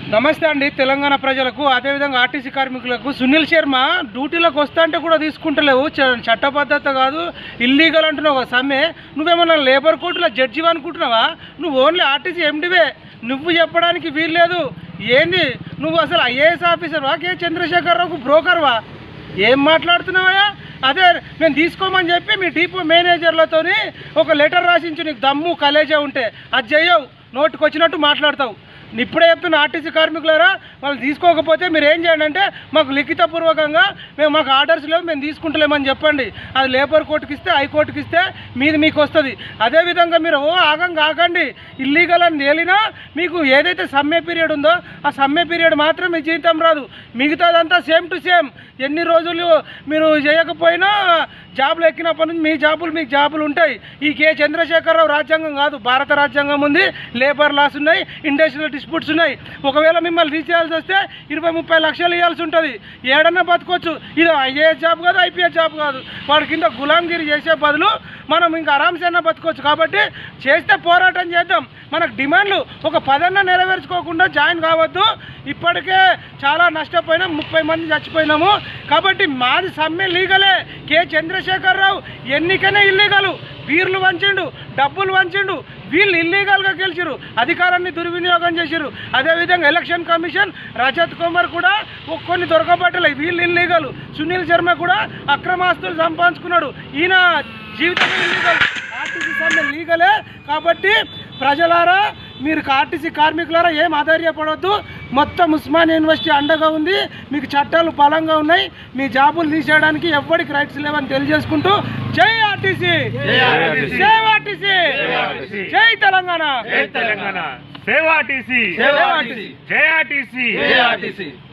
నమస్తే అండి తెలంగాణ ప్రజలకు అదేవిధంగా ఆర్టీసీ కార్మికులకు సునీల్ శర్మ డ్యూటీలోకి వస్తా అంటే కూడా తీసుకుంటలేవు చ- చట్టబద్ధత కాదు ఇల్లీగల్ అంటున్నావు కదా సమ్మె నువ్వేమన్నా లేబర్ కోర్టులో జడ్జి అనుకుంటున్నావా నువ్వు ఓన్లీ ఆర్టీసీ ఎండివే నువ్వు చెప్పడానికి వీల్లేదు ఏంది నువ్వు అసలు ఐఏఎస్ ఆఫీసర్వా కే చంద్రశేఖరరావుకు బ్రోకర్వా ఏం మాట్లాడుతున్నావా అదే నేను తీసుకోమని చెప్పి మీ డిపో మేనేజర్లతోని ఒక లెటర్ రాసించు నీకు దమ్ము కలేజా ఉంటే అది చెయ్యవు నోటికి వచ్చినట్టు మాట్లాడతావు ఇప్పుడే చెప్తున్న ఆర్టీసీ కార్మికులారా వాళ్ళు తీసుకోకపోతే మీరు ఏం చేయండి అంటే మాకు లిఖితపూర్వకంగా మేము మాకు ఆర్డర్స్ లేవు మేము తీసుకుంటలేమని చెప్పండి అది లేబర్ కోర్టుకి ఇస్తే హైకోర్టుకి ఇస్తే మీది మీకు వస్తుంది అదేవిధంగా మీరు ఓ ఆగం కాకండి ఇల్లీగల్ అని తేలినా మీకు ఏదైతే సమ్మె పీరియడ్ ఉందో ఆ సమ్మె పీరియడ్ మాత్రం మీ జీతం రాదు మిగతాదంతా సేమ్ టు సేమ్ ఎన్ని రోజులు మీరు చేయకపోయినా జాబులు ఎక్కినప్పటి నుంచి మీ జాబులు మీకు జాబులు ఉంటాయి ఈ కే చంద్రశేఖరరావు రాజ్యాంగం కాదు భారత రాజ్యాంగం ఉంది లేబర్ లాస్ ఉన్నాయి ఇండస్ట్రియల్ డిస్ప్యూట్స్ ఉన్నాయి ఒకవేళ మిమ్మల్ని తీసేయాల్సి వస్తే ఇరవై ముప్పై లక్షలు ఇవ్వాల్సి ఉంటుంది ఏడన్నా బతకొచ్చు ఇది ఐఏఎస్ జాబ్ కాదు ఐపీఎస్ జాబ్ కాదు వాడి కింద గులాంగిరి చేసే బదులు మనం ఇంకా ఆరామ్సేనా బతకొచ్చు కాబట్టి చేస్తే పోరాటం చేద్దాం మనకు డిమాండ్లు ఒక పదన్న నెరవేర్చుకోకుండా జాయిన్ కావద్దు ఇప్పటికే చాలా నష్టపోయినాం ముప్పై మంది చచ్చిపోయినాము కాబట్టి మాది సమ్మె లీగలే కె చంద్రశేఖరరావు ఎన్నికనే ఇల్లీగలు బీర్లు వంచిండు డబ్బులు వంచిండు వీళ్ళు ఇల్లీగల్గా గెలిచిరు అధికారాన్ని దుర్వినియోగం చేసిరు అదేవిధంగా ఎలక్షన్ కమిషన్ రజత్ కుమార్ కూడా ఒక కొన్ని దొరకబట్టలే వీళ్ళు ఇల్లీగల్ సునీల్ శర్మ కూడా అక్రమాస్తులు సంపాదించుకున్నాడు ఈయన జీవితం ఇల్లీగల్ ఆర్టీసీ సమ్మె లీగలే కాబట్టి ప్రజలారా మీరు ఆర్టీసీ కార్మికులారా ఏం ఆధార్యపడవద్దు మొత్తం ఉస్మాన్ యూనివర్సిటీ అండగా ఉంది మీకు చట్టాలు బలంగా ఉన్నాయి మీ జాబులు తీసేయడానికి ఎవ్వడికి రైట్స్ లేవని తెలియజేసుకుంటూ జై ఆర్టీసీ జై ఆర్టీసీ జై తెలంగాణ జై తెలంగాణ సేవ్ ఆర్టీసీ జై ఆర్టీసీ జై ఆర్టీసీ జై ఆర్టీసీ